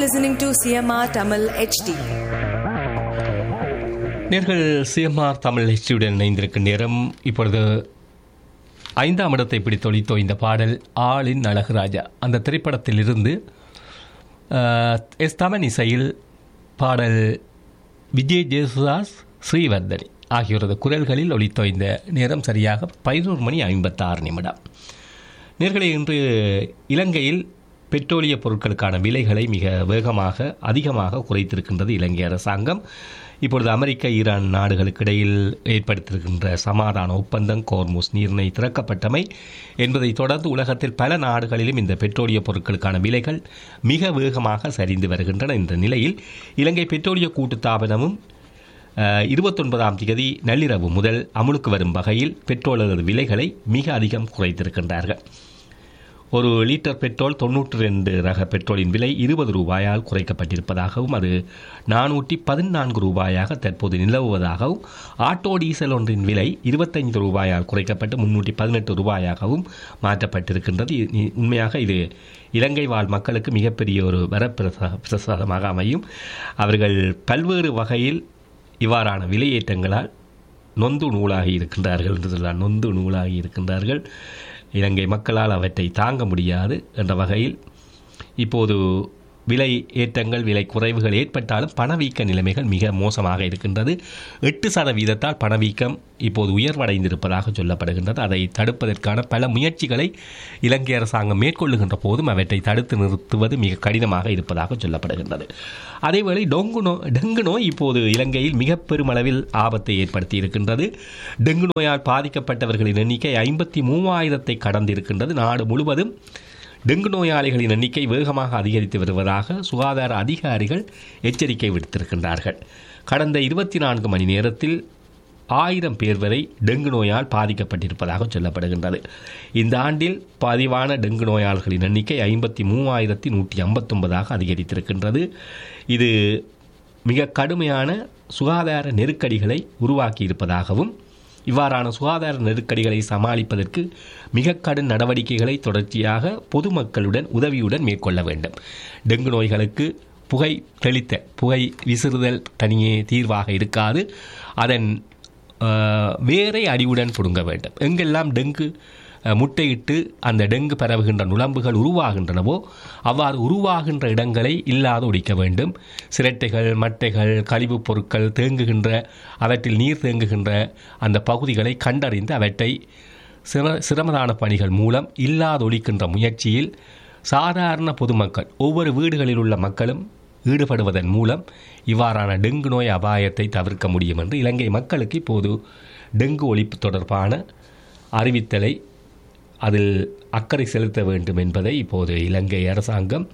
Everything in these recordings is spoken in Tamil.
listening to CMR Tamil HD. நேர்கள் சிஎம்ஆர் தமிழ் ஹிஸ்டியுடன் இணைந்திருக்கும் நேரம் இப்பொழுது ஐந்தாம் இடத்தை பிடித்தொழித்தோ இந்த பாடல் ஆளின் அழகு ராஜா அந்த திரைப்படத்திலிருந்து அஹ், எஸ் தமன் இசையில் பாடல் விஜய் ஜேசுதாஸ் ஸ்ரீவர்தனி ஆகியோரது குரல்களில் ஒலித்தோ இந்த நேரம் சரியாக பதினோரு மணி ஐம்பத்தாறு நிமிடம் நேர்களே இன்று இலங்கையில் பெட்ரோலிய பொருட்களுக்கான விலைகளை மிக வேகமாக அதிகமாக குறைத்திருக்கின்றது இலங்கை அரசாங்கம் இப்பொழுது அமெரிக்க ஈரான் நாடுகளுக்கு இடையில் ஏற்படுத்தியிருக்கின்ற சமாதான ஒப்பந்தம் கோர்முஸ் நீர்ணை திறக்கப்பட்டமை என்பதை தொடர்ந்து உலகத்தில் பல நாடுகளிலும் இந்த பெட்ரோலிய பொருட்களுக்கான விலைகள் மிக வேகமாக சரிந்து வருகின்றன இந்த நிலையில் இலங்கை பெட்ரோலிய கூட்டுத்தாபனமும் அஹ், இருபத்தொன்பதாம் தேதி நள்ளிரவு முதல் அமுலுக்கு வரும் வகையில் பெட்ரோலது விலைகளை மிக அதிகம் குறைத்திருக்கின்றார்கள் ஒரு லிட்டர் பெட்ரோல் தொண்ணூற்றி ரெண்டு ரக பெட்ரோலின் விலை இருபது ரூபாயால் குறைக்கப்பட்டிருப்பதாகவும் அது நானூற்றி பதினான்கு ரூபாயாக தற்போது நிலவுவதாகவும் ஆட்டோ டீசல் ஒன்றின் விலை இருபத்தைந்து ரூபாயால் குறைக்கப்பட்டு முன்னூற்றி பதினெட்டு ரூபாயாகவும் மாற்றப்பட்டிருக்கின்றது இ- உண்மையாக இது இலங்கை வாழ் மக்களுக்கு மிகப்பெரிய ஒரு வரப்பிரசாதமாக அமையும் அவர்கள் பல்வேறு வகையில் இவ்வாறான விலையேற்றங்களால் நொந்து நூலாகி இருக்கின்றார்கள் என்று சொல்லலாம் நொந்து நூலாகி இருக்கின்றார்கள் இலங்கை மக்களால் அவற்றை தாங்க முடியாது என்ற வகையில் இப்போது விலை ஏற்றங்கள் விலை குறைவுகள் ஏற்பட்டாலும் பணவீக்க நிலைமைகள் மிக மோசமாக இருக்கின்றது எட்டு சதவீதத்தால் பணவீக்கம் இப்போது உயர்வடைந்திருப்பதாக சொல்லப்படுகின்றது அதை தடுப்பதற்கான பல முயற்சிகளை இலங்கை அரசாங்கம் மேற்கொள்ளுகின்ற போதும் அவற்றை தடுத்து நிறுத்துவது மிக கடினமாக இருப்பதாக சொல்லப்படுகின்றது அதேவேளை டொங்கு நோ டெங்கு நோய் இப்போது இலங்கையில் மிக பெருமளவில் ஆபத்தை ஏற்படுத்தி இருக்கின்றது டெங்கு நோயால் பாதிக்கப்பட்டவர்களின் எண்ணிக்கை ஐம்பத்தி மூவாயிரத்தை கடந்திருக்கின்றது நாடு முழுவதும் டெங்கு நோயாளிகளின் எண்ணிக்கை வேகமாக அதிகரித்து வருவதாக சுகாதார அதிகாரிகள் எச்சரிக்கை விடுத்திருக்கின்றார்கள் கடந்த இருபத்தி நான்கு மணி நேரத்தில் ஆயிரம் பேர் வரை டெங்கு நோயால் பாதிக்கப்பட்டிருப்பதாக சொல்லப்படுகின்றது இந்த ஆண்டில் பதிவான டெங்கு நோயாளர்களின் எண்ணிக்கை ஐம்பத்தி மூவாயிரத்தி நூற்றி ஐம்பத்தொன்பதாக அதிகரித்திருக்கின்றது இது மிக கடுமையான சுகாதார நெருக்கடிகளை உருவாக்கி இருப்பதாகவும் இவ்வாறான சுகாதார நெருக்கடிகளை சமாளிப்பதற்கு மிக கடும் நடவடிக்கைகளை தொடர்ச்சியாக பொதுமக்களுடன் உதவியுடன் மேற்கொள்ள வேண்டும் டெங்கு நோய்களுக்கு புகை தெளித்த புகை விசிறுதல் தனியே தீர்வாக இருக்காது அதன் அஹ், வேரை அடிவுடன் பிடுங்க வேண்டும் எங்கெல்லாம் டெங்கு அஹ், முட்டையிட்டு அந்த டெங்கு பரவுகின்ற நுளம்புகள் உருவாகின்றனவோ அவ்வாறு உருவாகின்ற இடங்களை இல்லாது ஒழிக்க வேண்டும் சிரட்டைகள் மட்டைகள் கழிவுப் பொருட்கள் தேங்குகின்ற அவற்றில் நீர் தேங்குகின்ற அந்த பகுதிகளை கண்டறிந்து அவற்றை சிர சிரமதான பணிகள் மூலம் இல்லாதொழிக்கின்ற முயற்சியில் சாதாரண பொதுமக்கள் ஒவ்வொரு வீடுகளில் உள்ள மக்களும் ஈடுபடுவதன் மூலம் இவ்வாறான டெங்கு நோய் அபாயத்தை தவிர்க்க முடியும் என்று இலங்கை மக்களுக்கு இப்போது டெங்கு ஒழிப்பு தொடர்பான அறிவித்தலை அதில் அக்கறை செலுத்த வேண்டும் என்பதை இப்போது இலங்கை அரசாங்கம்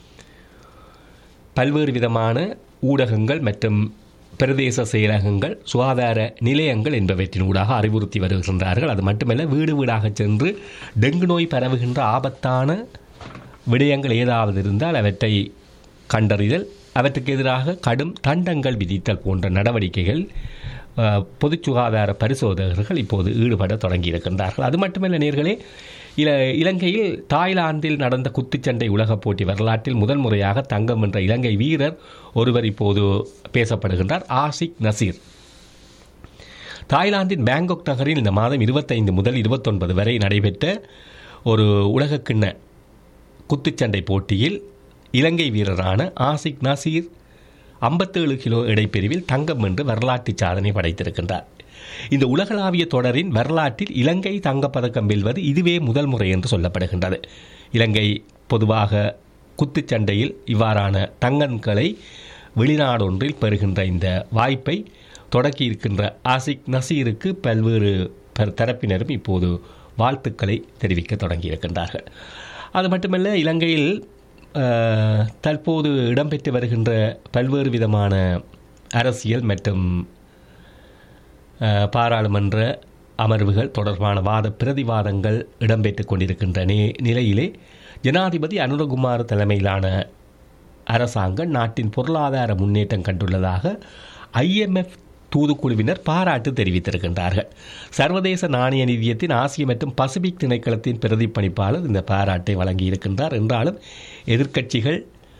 பல்வேறு விதமான ஊடகங்கள் மற்றும் பிரதேச செயலகங்கள் சுகாதார நிலையங்கள் என்பவற்றின் ஊடாக அறிவுறுத்தி வருகின்றார்கள் அது மட்டுமல்ல வீடு வீடாக சென்று டெங்கு நோய் பரவுகின்ற ஆபத்தான விடயங்கள் ஏதாவது இருந்தால் அவற்றை கண்டறிதல் அவற்றுக்கு எதிராக கடும் தண்டங்கள் விதித்தல் போன்ற நடவடிக்கைகள் அஹ், பொது சுகாதார பரிசோதகர்கள் இப்போது ஈடுபட தொடங்கியிருக்கின்றார்கள் அது மட்டுமல்ல நேர்களே இல இலங்கையில் தாய்லாந்தில் நடந்த குத்துச்சண்டை உலகப் போட்டி வரலாற்றில் முதல் முறையாக தங்கம் வென்ற இலங்கை வீரர் ஒருவர் இப்போது பேசப்படுகின்றார் ஆசிக் நசீர் தாய்லாந்தின் பேங்காக் நகரில் இந்த மாதம் இருபத்தைந்து முதல் இருபத்தொன்பது வரை நடைபெற்ற ஒரு உலகக்கிண்ண குத்துச்சண்டை போட்டியில் இலங்கை வீரரான ஆசிக் நசீர் ஐம்பத்தேழு கிலோ எடைப்பிரிவில் தங்கம் வென்று வரலாற்று சாதனை படைத்திருக்கின்றார் இந்த உலகளாவிய தொடரின் வரலாற்றில் இலங்கை தங்கப்பதக்கம் வெல்வது இதுவே முதல் முறை என்று சொல்லப்படுகின்றது இலங்கை பொதுவாக குத்துச்சண்டையில் இவ்வாறான தங்கங்களை வெளிநாடொன்றில் பெறுகின்ற இந்த வாய்ப்பை தொடக்கியிருக்கின்ற ஆசிக் நசீருக்கு பல்வேறு பல தரப்பினரும் இப்போது வாழ்த்துக்களை தெரிவிக்க தொடங்கியிருக்கின்றார்கள் அது மட்டுமல்ல இலங்கையில் அஹ், தற்போது இடம்பெற்று வருகின்ற பல்வேறு விதமான அரசியல் மற்றும் அஹ், பாராளுமன்ற அமர்வுகள் தொடர்பான வாத பிரதிவாதங்கள் இடம்பெற்றுக் கொண்டிருக்கின்ற நே நிலையிலே ஜனாதிபதி அனுரகுமார் தலைமையிலான அரசாங்கம் நாட்டின் பொருளாதார முன்னேற்றம் கண்டுள்ளதாக ஐஎம்எஃப் தூதுக்குழுவினர் பாராட்டு தெரிவித்திருக்கின்றார்கள் சர்வதேச நாணய நிதியத்தின் ஆசிய மற்றும் பசிபிக் திணைக்களத்தின் பிரதிப்பணிப்பாளர் இந்த பாராட்டை வழங்கியிருக்கின்றார் என்றாலும் எதிர்க்கட்சிகள்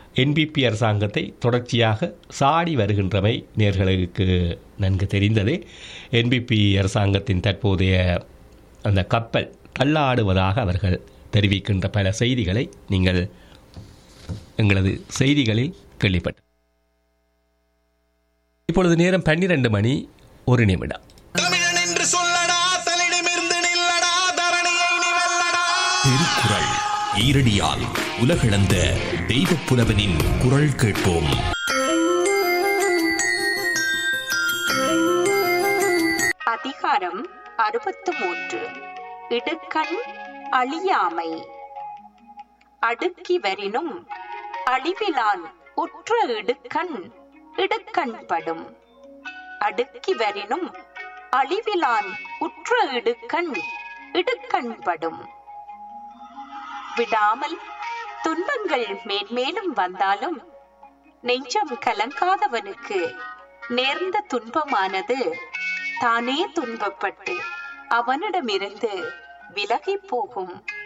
என்பிபி அரசாங்கத்தை தொடர்ச்சியாக சாடி வருகின்றமை நேர்களுக்கு நன்கு தெரிந்தது என்பிபி அரசாங்கத்தின் தற்போதைய அந்த கப்பல் தள்ளாடுவதாக அவர்கள் தெரிவிக்கின்ற பல செய்திகளை நீங்கள் எங்களது செய்திகளில் கேள்விப்பட்ட இப்பொழுது நேரம் பன்னிரண்டு மணி ஒரு நிமிடம் தமிழன் என்று சொல்லடா தலிடமிருந்து நில்லடா தரணியை நீ வெல்லடா திருக்குறள் ஈரடியால் உலகளந்த தெய்வப் புலவனின் குரல் கேட்போம் அதிகாரம் அறுபத்து மூன்று இடுக்கண் அழியாமை அடுக்கி வரினும் அழிவிலான் உற்ற இடுக்கண் இடுக்கண்படும் அடுக்கி வரினும் அழிவிலான் உற்ற இடுக்கண் இடுக்கண்படும் விடாமல் துன்பங்கள் மேன்மேலும் வந்தாலும் நெஞ்சம் கலங்காதவனுக்கு நேர்ந்த துன்பமானது தானே துன்பப்பட்டு அவனிடமிருந்து விலகிப் போகும்